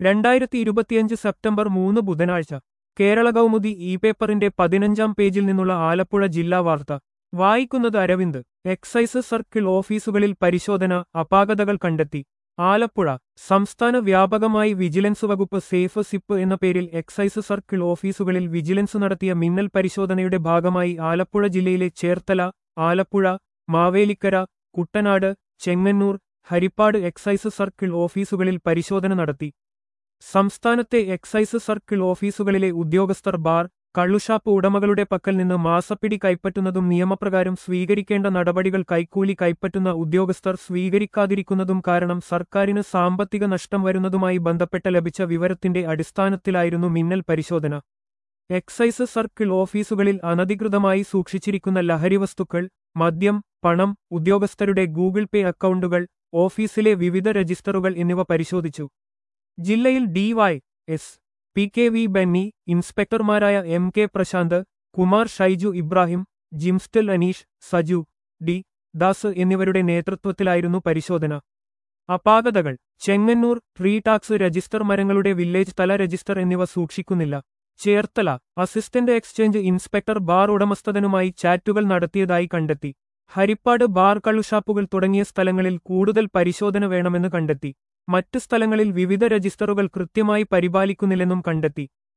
രണ്ടായിരത്തി ഇരുപത്തിയഞ്ച് സെപ്റ്റംബർ മൂന്ന് ബുധനാഴ്ച കേരള കൗമുദി ഇ പേപ്പറിന്റെ പതിനഞ്ചാം പേജിൽ നിന്നുള്ള ആലപ്പുഴ ജില്ലാ വാർത്ത വായിക്കുന്നത് അരവിന്ദ് എക്സൈസ് സർക്കിൾ ഓഫീസുകളിൽ പരിശോധന അപാകതകൾ കണ്ടെത്തി ആലപ്പുഴ സംസ്ഥാന വ്യാപകമായി വിജിലൻസ് വകുപ്പ് സേഫ് സിപ്പ് എന്ന പേരിൽ എക്സൈസ് സർക്കിൾ ഓഫീസുകളിൽ വിജിലൻസ് നടത്തിയ മിന്നൽ പരിശോധനയുടെ ഭാഗമായി ആലപ്പുഴ ജില്ലയിലെ ചേർത്തല ആലപ്പുഴ മാവേലിക്കര കുട്ടനാട് ചെങ്ങന്നൂർ ഹരിപ്പാട് എക്സൈസ് സർക്കിൾ ഓഫീസുകളിൽ പരിശോധന നടത്തി സംസ്ഥാനത്തെ എക്സൈസ് സർക്കിൾ ഓഫീസുകളിലെ ഉദ്യോഗസ്ഥർ ബാർ കള്ളുഷാപ്പ് ഉടമകളുടെ പക്കൽ നിന്ന് മാസപ്പിടി കൈപ്പറ്റുന്നതും നിയമപ്രകാരം സ്വീകരിക്കേണ്ട നടപടികൾ കൈക്കൂലി കൈപ്പറ്റുന്ന ഉദ്യോഗസ്ഥർ സ്വീകരിക്കാതിരിക്കുന്നതും കാരണം സർക്കാരിന് സാമ്പത്തിക നഷ്ടം വരുന്നതുമായി ബന്ധപ്പെട്ട ലഭിച്ച വിവരത്തിന്റെ അടിസ്ഥാനത്തിലായിരുന്നു മിന്നൽ പരിശോധന എക്സൈസ് സർക്കിൾ ഓഫീസുകളിൽ അനധികൃതമായി സൂക്ഷിച്ചിരിക്കുന്ന ലഹരിവസ്തുക്കൾ മദ്യം പണം ഉദ്യോഗസ്ഥരുടെ ഗൂഗിൾ പേ അക്കൗണ്ടുകൾ ഓഫീസിലെ വിവിധ രജിസ്റ്ററുകൾ എന്നിവ പരിശോധിച്ചു ജില്ലയിൽ D Y S P K V Benny ഇൻസ്പെക്ടർമാരായ M K Prashanth Kumar Shaiju Ibrahim Jimstel Aneesh Saju D Das എന്നിവരുടെ നേതൃത്വത്തിലായിരുന്നു പരിശോധന അപാകതകൾ ചെങ്ങന്നൂർ ട്രീ ടാക്സ് രജിസ്റ്റർ മരങ്ങളുടെ വില്ലേജ് തല രജിസ്റ്റർ എന്നിവ സൂക്ഷിക്കുന്നില്ല Cherthala assistant exchange inspector bar ഉടമസ്ഥതനുമായി ചാറ്റുകൾ നടത്തിയതായി കണ്ടെത്തി ഹരിപ്പാട് ബാർ കള്ളുഷാപ്പുകൾ തുടങ്ങിയ സ്ഥലങ്ങളിൽ കൂടുതൽ പരിശോധന വേണമെന്ന് കണ്ടെത്തി മറ്റ് സ്ഥലങ്ങളിൽ വിവിധ രജിസ്റ്ററുകൾ കൃത്യമായി പരിപാലിക്കുന്നില്ലെന്നും കണ്ടെത്തി